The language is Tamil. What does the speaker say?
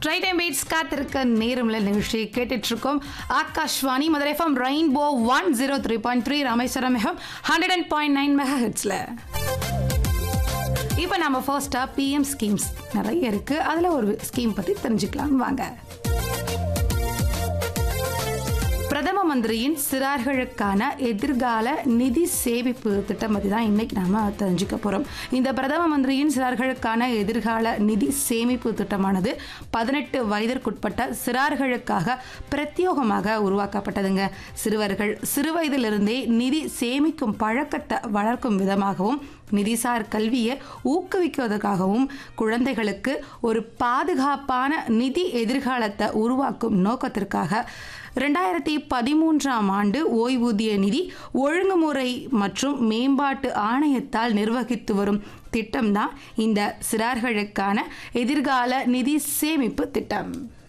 ஸ்ட்ரைட் டைம் பீட்ஸ் காத்திருக்க நேரம்ல நிகழ்ச்சி கேட்டுட்டு இருக்கோம் Akashvani Madurai FM rainbow one zero three point three Rameswaram FM hundred and point nine mega ஹெட்ஸ்ல இப்போ நம்ம ஃபர்ஸ்டா பிஎம் ஸ்கீம்ஸ் நிறைய இருக்கு அதுல ஒரு ஸ்கீம் பத்தி தெரிஞ்சுக்கலாம் வாங்க பிரதம மந்திரியின் சிறார்களுக்கான எதிர்கால நிதி சேமிப்பு திட்டம் பற்றி தான் இன்னைக்கு நாம தெரிஞ்சுக்க போறோம் இந்த பிரதம மந்திரியின் சிறார்களுக்கான எதிர்கால நிதி சேமிப்பு திட்டமானது பதினெட்டு வயதிற்குட்பட்ட சிறார்களுக்காக பிரத்யேகமாக உருவாக்கப்பட்டதுங்க சிறுவர்கள் சிறுவயதிலிருந்தே நிதி சேமிக்கும் பழக்கத்தை வளர்க்கும் விதமாகவும் நிதிசார் கல்வியை ஊக்குவிக்குவதற்காகவும் குழந்தைகளுக்கு ஒரு பாதுகாப்பான நிதி எதிர்காலத்தை உருவாக்கும் நோக்கத்திற்காக ரெண்டாயிரத்தி பதிமூன்றாம் ஆண்டு ஓய்வூதிய நிதி ஒழுங்குமுறை மற்றும் மேம்பாட்டு ஆணையத்தால் நிர்வகித்து வரும் திட்டம்தான் இந்த சிறார்களுக்கான எதிர்கால நிதி சேமிப்பு திட்டம்